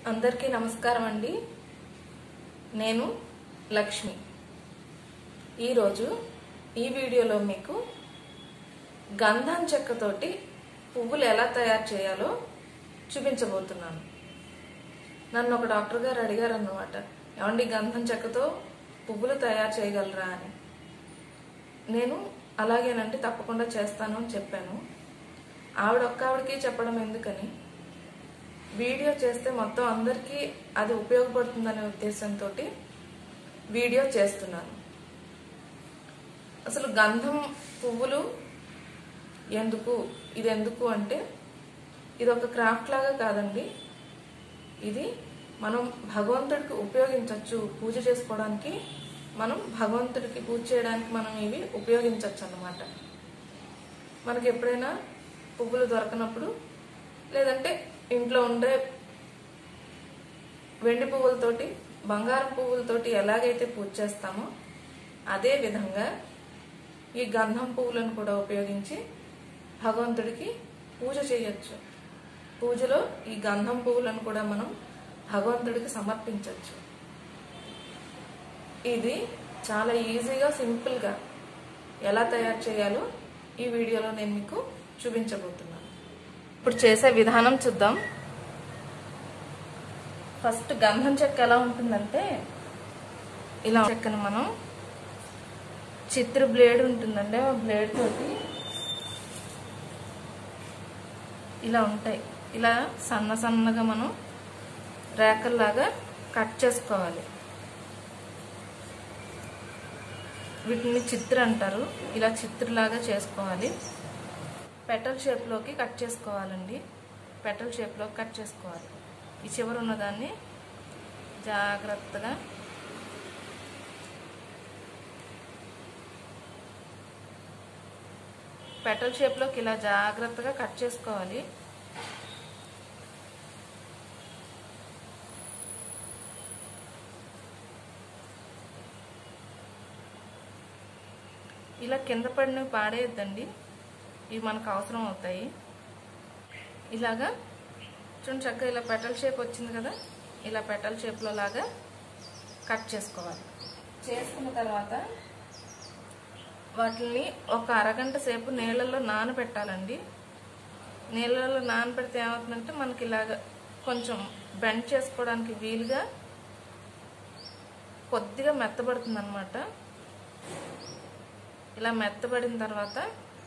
అందరికీ నమస్కారం అండి నేను లక్ష్మి ఈరోజు ఈ వీడియోలో మీకు గంధం చెక్కతోటి పువ్వులు ఎలా తయారు చేయాలో చూపించబోతున్నాను నన్ను ఒక డాక్టర్ గారు అడిగారు అన్నమాట ఏమండి గంధం చెక్కతో పువ్వులు తయారు చేయగలరా అని నేను అలాగేనంటే తప్పకుండా చేస్తాను అని చెప్పాను ఆవిడ ఒక్క ఆవిడకి చెప్పడం ఎందుకని వీడియో చేస్తే మొత్తం అందరికీ అది ఉపయోగపడుతుందనే ఉద్దేశంతో వీడియో చేస్తున్నాను అసలు గంధం పువ్వులు ఎందుకు ఇది ఎందుకు అంటే ఇది ఒక క్రాఫ్ట్ లాగా కాదండి ఇది మనం భగవంతుడికి ఉపయోగించవచ్చు పూజ చేసుకోవడానికి మనం భగవంతుడికి పూజ చేయడానికి మనం ఇవి ఉపయోగించవచ్చు అన్నమాట మనకి ఎప్పుడైనా పువ్వులు దొరకనప్పుడు లేదంటే ఇంట్లో ఉండే వెండి పువ్వులతోటి బంగారం పువ్వులతోటి ఎలాగైతే పూజ చేస్తామో అదే విధంగా ఈ గంధం పువ్వులను కూడా ఉపయోగించి భగవంతుడికి పూజ చేయొచ్చు పూజలో ఈ గంధం పువ్వులను కూడా మనం భగవంతుడికి సమర్పించవచ్చు ఇది చాలా ఈజీగా సింపుల్గా ఎలా తయారు చేయాలో ఈ వీడియోలో నేను మీకు చూపించబోతున్నాను ఇప్పుడు చేసే విధానం చూద్దాం ఫస్ట్ గంధం చెక్క ఎలా ఉంటుందంటే ఇలా చెక్కను మనం చిత్ర బ్లేడ్ ఉంటుందండి ఆ బ్లేడ్ తోటి ఇలా ఉంటాయి ఇలా సన్న సన్నగా మనం రేకల్లాగా కట్ చేసుకోవాలి వీటిని చిత్ర అంటారు ఇలా చిత్రలాగా చేసుకోవాలి పెటల్ షేప్లోకి కట్ చేసుకోవాలండి పెటల్ షేప్లో కట్ చేసుకోవాలి ఈ చివర ఉన్నదాన్ని జాగ్రత్తగా పెటల్ షేప్లోకి ఇలా జాగ్రత్తగా కట్ చేసుకోవాలి ఇలా కింద పడినవి పాడేయద్దండి ఇవి మనకు అవసరం అవుతాయి ఇలాగా చూడండి చక్కగా ఇలా పెటల్ షేప్ వచ్చింది కదా ఇలా పెటల్ షేప్లో లాగా కట్ చేసుకోవాలి చేసుకున్న తర్వాత వాటిని ఒక అరగంట సేపు నీళ్ళల్లో నానబెట్టాలండి నీళ్ళల్లో నానబెడితే ఏమవుతుందంటే మనకి ఇలాగ కొంచెం బెండ్ చేసుకోవడానికి వీలుగా కొద్దిగా మెత్తబడుతుంది అనమాట ఇలా మెత్తబడిన తర్వాత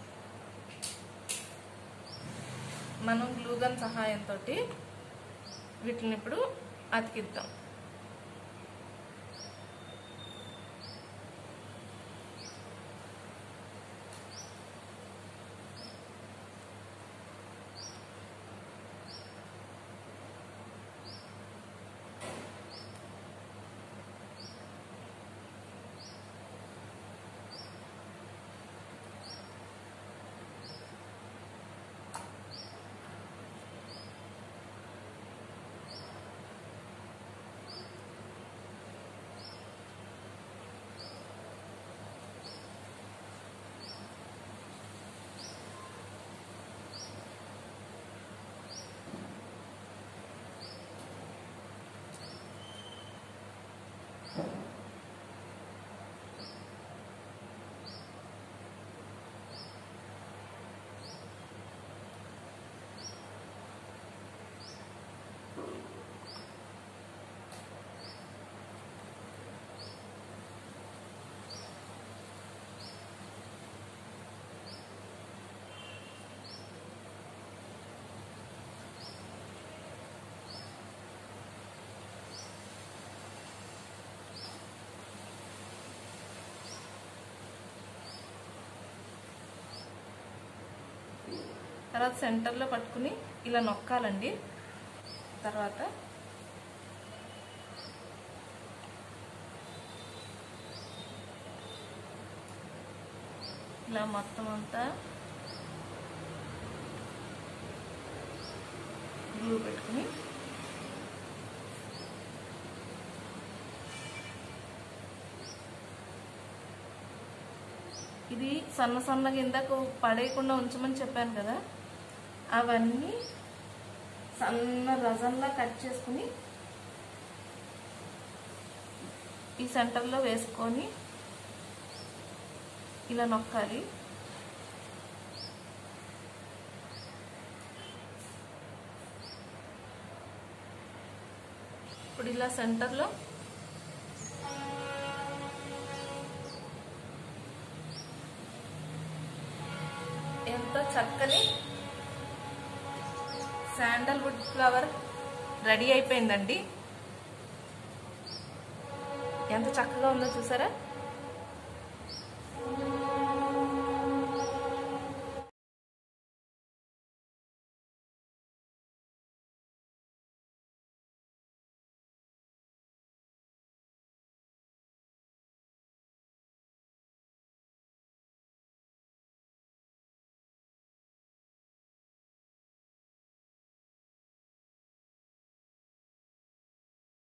మనం గ్లూగన్ సహాయంతో వీటిని ఇప్పుడు అతికిద్దాం తర్వాత సెంటర్లో పట్టుకుని ఇలా నొక్కాలండి తర్వాత ఇలా మొత్తం అంతా గ్లూ పెట్టుకుని ఇది సన్న సన్నగా ఇందాక పడేయకుండా ఉంచమని చెప్పాను కదా అవన్నీ సన్న రజంలా కట్ చేసుకుని ఈ సెంటర్లో వేసుకొని ఇలా నొక్కాలి ఇప్పుడు ఇలా సెంటర్లో ఎంతో చక్కని శాండల్వుడ్ ఫ్లవర్ రెడీ అయిపోయిందండి ఎంత చక్కగా ఉందో చూసారా